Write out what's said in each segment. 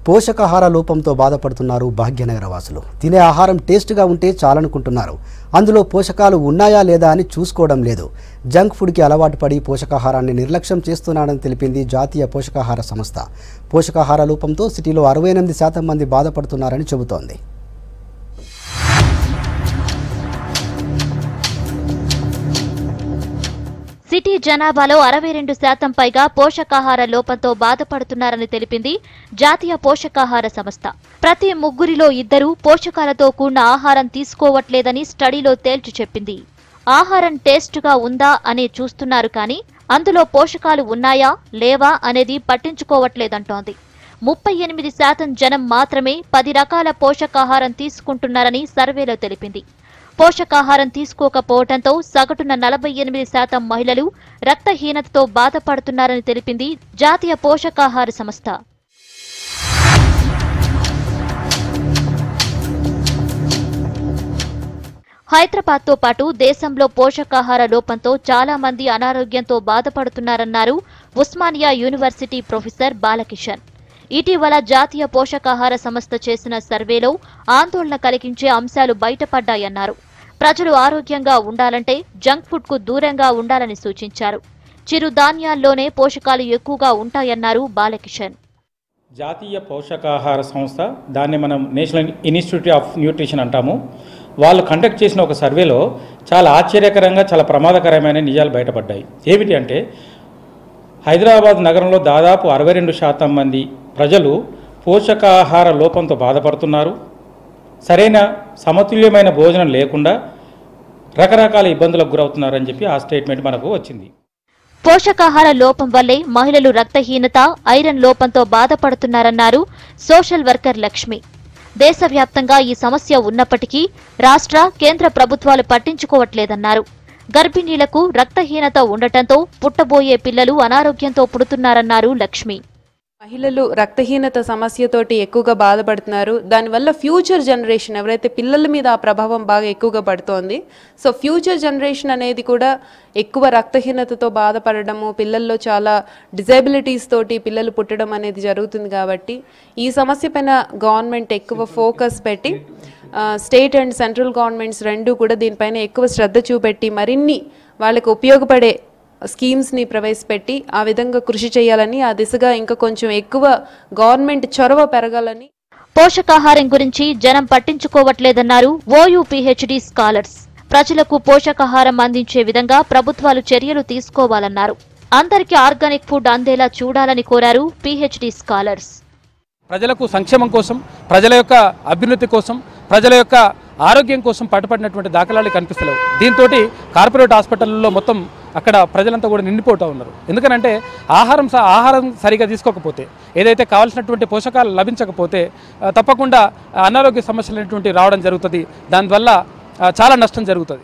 పోషకాహార లోపంతో బాధపడుతున్నారు భాగ్యనగర వాసులు తినే ఆహారం టేస్ట్గా ఉంటే చాలనుకుంటున్నారు అందులో పోషకాలు ఉన్నాయా లేదా అని చూసుకోవడం లేదు జంక్ ఫుడ్కి అలవాటు పడి పోషకాహారాన్ని నిర్లక్ష్యం చేస్తున్నాడని తెలిపింది జాతీయ పోషకాహార సంస్థ పోషకాహార లోపంతో సిటీలో అరవై ఎనిమిది శాతం మంది బాధపడుతున్నారని చెబుతోంది సిటీ జనాభాలో అరవై రెండు శాతం పైగా పోషకాహార లోపంతో బాధపడుతున్నారని తెలిపింది జాతీయ పోషకాహార సంస్థ ప్రతి ముగ్గురిలో ఇద్దరు పోషకాలతో కూడిన ఆహారం తీసుకోవట్లేదని స్టడీలో తేల్చి చెప్పింది ఆహారం టేస్ట్గా ఉందా అని చూస్తున్నారు కానీ అందులో పోషకాలు ఉన్నాయా లేవా అనేది పట్టించుకోవట్లేదంటోంది ముప్పై ఎనిమిది శాతం జనం మాత్రమే పది రకాల పోషకాహారం తీసుకుంటున్నారని సర్వేలో తెలిపింది పోషకాహారం తీసుకోకపోవడంతో సగటున నలభై ఎనిమిది శాతం మహిళలు రక్తహీనతతో బాధపడుతున్నారని తెలిపింది జాతీయ పోషకాహార సంస్థ హైదరాబాద్తో పాటు దేశంలో పోషకాహార లోపంతో చాలా మంది అనారోగ్యంతో బాధపడుతున్నారన్నారు ఉస్మానియా యూనివర్సిటీ ప్రొఫెసర్ బాలకిషన్ ఇటీవల జాతీయ పోషకాహార సంస్థ చేసిన సర్వేలో ఆందోళన కలిగించే అంశాలు బయటపడ్డాయన్నారు ప్రజలు ఆరోగ్యంగా ఉండాలంటే జంక్ ఫుడ్ కు దూరంగా ఉండాలని సూచించారు చిరుధాన్యాల్లోనే పోషకాలు ఎక్కువగా ఉంటాయన్నారు బాలకిషన్ జాతీయ పోషకాహార సంస్థ దాన్ని మనం నేషనల్ ఇన్స్టిట్యూట్ ఆఫ్ న్యూట్రిషన్ అంటాము వాళ్ళు కండక్ట్ చేసిన ఒక సర్వేలో చాలా ఆశ్చర్యకరంగా చాలా ప్రమాదకరమైన నిజాలు బయటపడ్డాయి ఏమిటి అంటే హైదరాబాద్ నగరంలో దాదాపు అరవై రెండు శాతం మంది ప్రజలు పోషకాహార లోపంతో బాధపడుతున్నారు సరైన సమతుల్యమైన భోజనం లేకుండా రకరకాల ఇబ్బందులకు గురవుతున్నారని చెప్పి ఆ స్టేట్మెంట్ మనకు వచ్చింది పోషకాహార లోపం వల్లే మహిళలు రక్తహీనత ఐరన్ లోపంతో బాధపడుతున్నారన్నారు సోషల్ వర్కర్ లక్ష్మి దేశవ్యాప్తంగా ఈ సమస్య ఉన్నప్పటికీ రాష్ట్ర కేంద్ర ప్రభుత్వాలు పట్టించుకోవట్లేదన్నారు గర్భిణీలకు రక్తహీనత ఉండటంతో పుట్టబోయే పిల్లలు అనారోగ్యంతో పుడుతున్నారన్నారు లక్ష్మి మహిళలు రక్తహీనత సమస్యతోటి ఎక్కువగా బాధపడుతున్నారు దానివల్ల ఫ్యూచర్ జనరేషన్ ఎవరైతే పిల్లల మీద ఆ ప్రభావం బాగా ఎక్కువగా పడుతోంది సో ఫ్యూచర్ జనరేషన్ అనేది కూడా ఎక్కువ రక్తహీనతతో బాధపడడము పిల్లల్లో చాలా డిజైబిలిటీస్ తోటి పిల్లలు పుట్టడం అనేది జరుగుతుంది కాబట్టి ఈ సమస్య పైన గవర్నమెంట్ ఎక్కువ ఫోకస్ పెట్టి స్టేట్ అండ్ సెంట్రల్ గవర్నమెంట్స్ రెండు కూడా దీనిపైన ఎక్కువ శ్రద్ధ చూపెట్టి మరిన్ని వాళ్ళకి ఉపయోగపడే స్కీమ్స్ని ప్రవేశపెట్టి ఆ విధంగా కృషి చేయాలని ఆ దిశగా ఇంకా కొంచెం ఎక్కువ గవర్నమెంట్ చొరవ పెరగాలని పోషకాహారం గురించి జనం పట్టించుకోవట్లేదన్నారు ఓయూ పీహెచ్డీ స్కాలర్స్ ప్రజలకు పోషకాహారం అందించే విధంగా ప్రభుత్వాలు చర్యలు తీసుకోవాలన్నారు అందరికీ ఆర్గానిక్ ఫుడ్ అందేలా చూడాలని కోరారు పీహెచ్డీ స్కాలర్స్ ప్రజలకు సంక్షేమం కోసం ప్రజల యొక్క అభ్యున్నతి కోసం ప్రజల యొక్క ఆరోగ్యం కోసం పట్టుపడినటువంటి దాఖలాలు కనిపిస్తలేవు దీంతో కార్పొరేట్ హాస్పిటల్లో మొత్తం అక్కడ ప్రజలంతా కూడా నిండిపోతూ ఉన్నారు ఎందుకనంటే ఆహారం స- ఆహారం సరిగా తీసుకోకపోతే ఏదైతే కావాల్సినటువంటి పోషకాలు లభించకపోతే ఆ, తప్పకుండా అనారోగ్య సమస్యలు అనేటువంటి రావడం జరుగుతుంది దానివల్ల ఆ, చాలా నష్టం జరుగుతుంది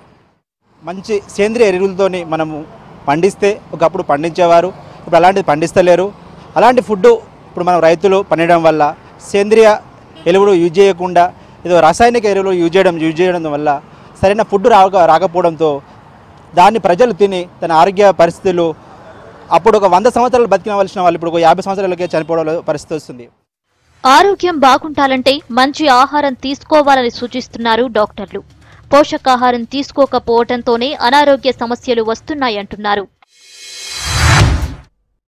మంచి సేంద్రియ ఎరువులతోని మనము పండిస్తే ఒకప్పుడు పండించేవారు ఇప్పుడు అలాంటిది పండిస్తలేరు అలాంటి ఫుడ్ ఇప్పుడు మనం రైతులు పండించడం వల్ల సేంద్రియ ఎరువులు యూజ్ చేయకుండా ఏదో రాసాయనిక ఎరువులు యూజ్ చేయడం యూజ్ చేయడం వల్ల సరైన ఫుడ్ రాక రాకపోవడంతో దాన్ని ప్రజలు తిని తన ఆరోగ్య పరిస్థితులు అప్పుడు ఒక వంద సంవత్సరాలు బతికినవలసిన వాళ్ళు ఇప్పుడు ఒక యాభై సంవత్సరాలకే చనిపోవడం పరిస్థితి వస్తుంది ఆరోగ్యం బాగుండాలంటే మంచి ఆహారం తీసుకోవాలని సూచిస్తున్నారు డాక్టర్లు పోషకాహారం తీసుకోకపోవడంతోనే అనారోగ్య సమస్యలు వస్తున్నాయంటున్నారు